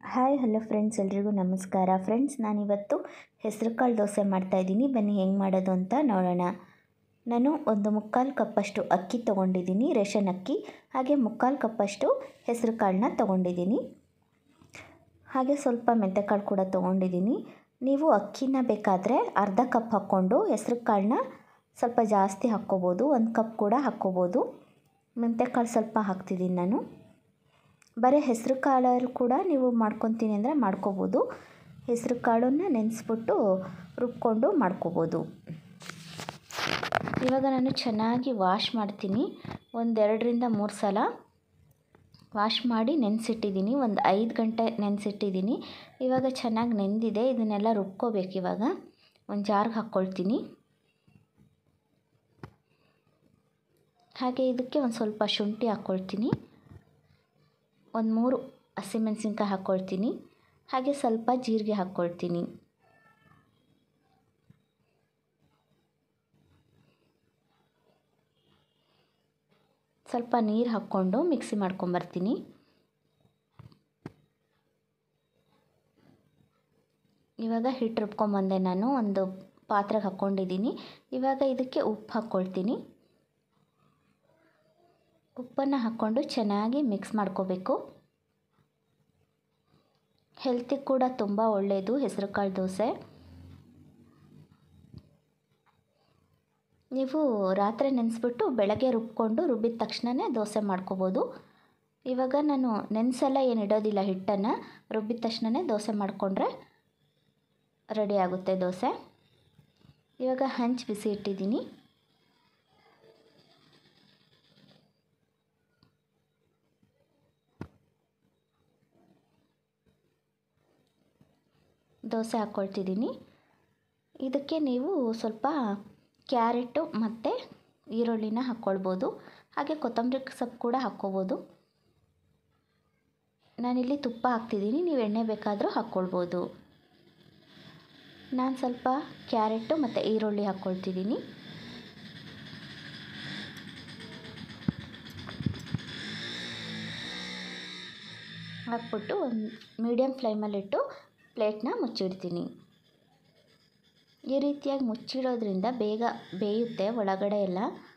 hi hello friends ಎಲ್ರಿಗೂ ನಮಸ್ಕಾರ friends ನಾನಿವತ್ತು ಹೆಸರು ಕಾಳು ದೋಸೆ ಮಾಡ್ತಾಯಿದ್ದೀನಿ ಬನ್ನಿ ಹೆಂಗೆ ಮಾಡೋದು ಅಂತ ನೋಡೋಣ ನಾನು ಒಂದು ಮುಕ್ಕಾಲು ಕಪ್ಪಷ್ಟು ಅಕ್ಕಿ ತೊಗೊಂಡಿದ್ದೀನಿ ರೇಷನ್ ಅಕ್ಕಿ ಹಾಗೆ ಮುಕ್ಕಾಲು ಕಪ್ಪಷ್ಟು ಹೆಸರು ಕಾಳನ್ನ ತೊಗೊಂಡಿದ್ದೀನಿ ಹಾಗೆ ಸ್ವಲ್ಪ ಮೆಂತೆಕಾಳು ಕೂಡ ತೊಗೊಂಡಿದ್ದೀನಿ ನೀವು ಅಕ್ಕಿನ ಬೇಕಾದರೆ ಅರ್ಧ ಕಪ್ ಹಾಕ್ಕೊಂಡು ಹೆಸರು ಕಾಳನ್ನ ಸ್ವಲ್ಪ ಜಾಸ್ತಿ ಹಾಕ್ಕೋಬೋದು ಒಂದು ಕಪ್ ಕೂಡ ಹಾಕ್ಕೋಬೋದು ಮೆಂತೆಕಾಳು ಸ್ವಲ್ಪ ಹಾಕ್ತಿದ್ದೀನಿ ನಾನು ಬರೀ ಹೆಸರು ಕಾಳಲ್ಲಿ ಕೂಡ ನೀವು ಮಾಡ್ಕೊತೀನಿ ಅಂದರೆ ಮಾಡ್ಕೋಬೋದು ಹೆಸರು ಕಾಳನ್ನು ನೆನೆಸ್ಬಿಟ್ಟು ರುಬ್ಕೊಂಡು ಮಾಡ್ಕೋಬೋದು ಇವಾಗ ನಾನು ಚೆನ್ನಾಗಿ ವಾಶ್ ಮಾಡ್ತೀನಿ ಒಂದೆರಡರಿಂದ ಮೂರು ಸಲ ವಾಶ್ ಮಾಡಿ ನೆನೆಸಿಟ್ಟಿದ್ದೀನಿ ಒಂದು ಐದು ಗಂಟೆ ನೆನೆಸಿಟ್ಟಿದ್ದೀನಿ ಇವಾಗ ಚೆನ್ನಾಗಿ ನೆಂದಿದೆ ಇದನ್ನೆಲ್ಲ ರುಬ್ಕೋಬೇಕು ಇವಾಗ ಒಂದು ಜಾರ್ಗೆ ಹಾಕ್ಕೊಳ್ತೀನಿ ಹಾಗೆ ಇದಕ್ಕೆ ಒಂದು ಸ್ವಲ್ಪ ಶುಂಠಿ ಹಾಕ್ಕೊಳ್ತೀನಿ ಒಂದು ಮೂರು ಹಸಿಮೆಣಸಿನ್ಕಾಯಿ ಹಾಕ್ಕೊಳ್ತೀನಿ ಹಾಗೆ ಸ್ವಲ್ಪ ಜೀರಿಗೆ ಹಾಕ್ಕೊಳ್ತೀನಿ ಸ್ವಲ್ಪ ನೀರು ಹಾಕ್ಕೊಂಡು ಮಿಕ್ಸಿ ಮಾಡ್ಕೊಂಬರ್ತೀನಿ ಇವಾಗ ಹಿಟ್ಟು ರುಬ್ಕೊಂಬಂದೆ ನಾನು ಒಂದು ಪಾತ್ರೆಗೆ ಹಾಕ್ಕೊಂಡಿದ್ದೀನಿ ಇವಾಗ ಇದಕ್ಕೆ ಉಪ್ಪು ಹಾಕ್ಕೊಳ್ತೀನಿ ಉಪ್ಪನ್ನು ಹಾಕ್ಕೊಂಡು ಚೆನ್ನಾಗಿ ಮಿಕ್ಸ್ ಮಾಡ್ಕೋಬೇಕು ಹೆಲ್ತಿಗೆ ಕೂಡ ತುಂಬ ಒಳ್ಳೆಯದು ಹೆಸರುಕಾಳು ದೋಸೆ ನೀವು ರಾತ್ರಿ ನೆನೆಸ್ಬಿಟ್ಟು ಬೆಳಗ್ಗೆ ರುಬ್ಕೊಂಡು ರುಬ್ಬಿದ ತಕ್ಷಣವೇ ದೋಸೆ ಮಾಡ್ಕೋಬೋದು ಇವಾಗ ನಾನು ನೆನೆಸೆಲ್ಲ ಏನು ಇಡೋದಿಲ್ಲ ಹಿಟ್ಟನ್ನು ರುಬ್ಬಿದ ತಕ್ಷಣವೇ ದೋಸೆ ಮಾಡಿಕೊಂಡ್ರೆ ರೆಡಿ ಆಗುತ್ತೆ ದೋಸೆ ಇವಾಗ ಹಂಚು ಬಿಸಿ ಇಟ್ಟಿದ್ದೀನಿ ದೋಸೆ ಹಾಕ್ಕೊಳ್ತಿದ್ದೀನಿ ಇದಕ್ಕೆ ನೀವು ಸ್ವಲ್ಪ ಕ್ಯಾರೆಟು ಮತ್ತು ಈರುಳ್ಳಿನ ಹಾಕ್ಕೊಳ್ಬೋದು ಹಾಗೆ ಕೊತ್ತಂಬರಿ ಸೊಪ್ಪು ಕೂಡ ಹಾಕ್ಕೋಬೋದು ನಾನಿಲ್ಲಿ ತುಪ್ಪ ಹಾಕ್ತಿದ್ದೀನಿ ನೀವು ಎಣ್ಣೆ ಬೇಕಾದರೂ ಹಾಕ್ಕೊಳ್ಬೋದು ನಾನು ಸ್ವಲ್ಪ ಕ್ಯಾರೆಟು ಮತ್ತು ಈರುಳ್ಳಿ ಹಾಕ್ಕೊಳ್ತಿದ್ದೀನಿ ಹಾಕ್ಬಿಟ್ಟು ಒಂದು ಮೀಡಿಯಮ್ ಫ್ಲೇಮಲ್ಲಿಟ್ಟು ಪ್ಲೇಟ್ನ ಮುಚ್ಚಿಡ್ತೀನಿ ಈ ರೀತಿಯಾಗಿ ಮುಚ್ಚಿಡೋದ್ರಿಂದ ಬೇಗ ಬೇಯುತ್ತೆ ಒಳಗಡೆ ಎಲ್ಲ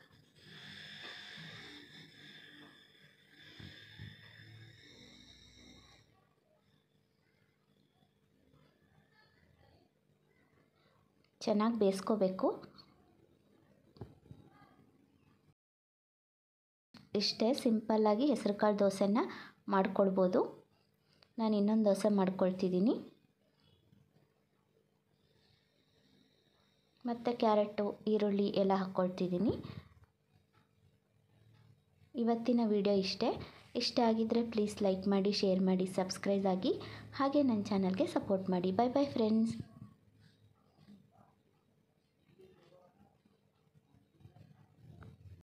ಚೆನ್ನಾಗಿ ಬೇಯಿಸ್ಕೋಬೇಕು ಇಷ್ಟೇ ಸಿಂಪಲ್ಲಾಗಿ ಹೆಸರುಕಾಳು ದೋಸೆನ ಮಾಡ್ಕೊಳ್ಬೋದು ನಾನು ಇನ್ನೊಂದು ದೋಸೆ ಮಾಡ್ಕೊಳ್ತಿದ್ದೀನಿ ಮತ್ತು ಕ್ಯಾರೆಟು ಈರುಳ್ಳಿ ಎಲ್ಲ ಹಾಕ್ಕೊಳ್ತಿದ್ದೀನಿ ಇವತ್ತಿನ ವಿಡಿಯೋ ಇಷ್ಟೇ ಇಷ್ಟ ಆಗಿದ್ದರೆ ಪ್ಲೀಸ್ ಲೈಕ್ ಮಾಡಿ ಶೇರ್ ಮಾಡಿ ಸಬ್ಸ್ಕ್ರೈಬ್ ಆಗಿ ಹಾಗೆ ನನ್ನ ಚಾನಲ್ಗೆ ಸಪೋರ್ಟ್ ಮಾಡಿ ಬಾಯ್ ಬಾಯ್ ಫ್ರೆಂಡ್ಸ್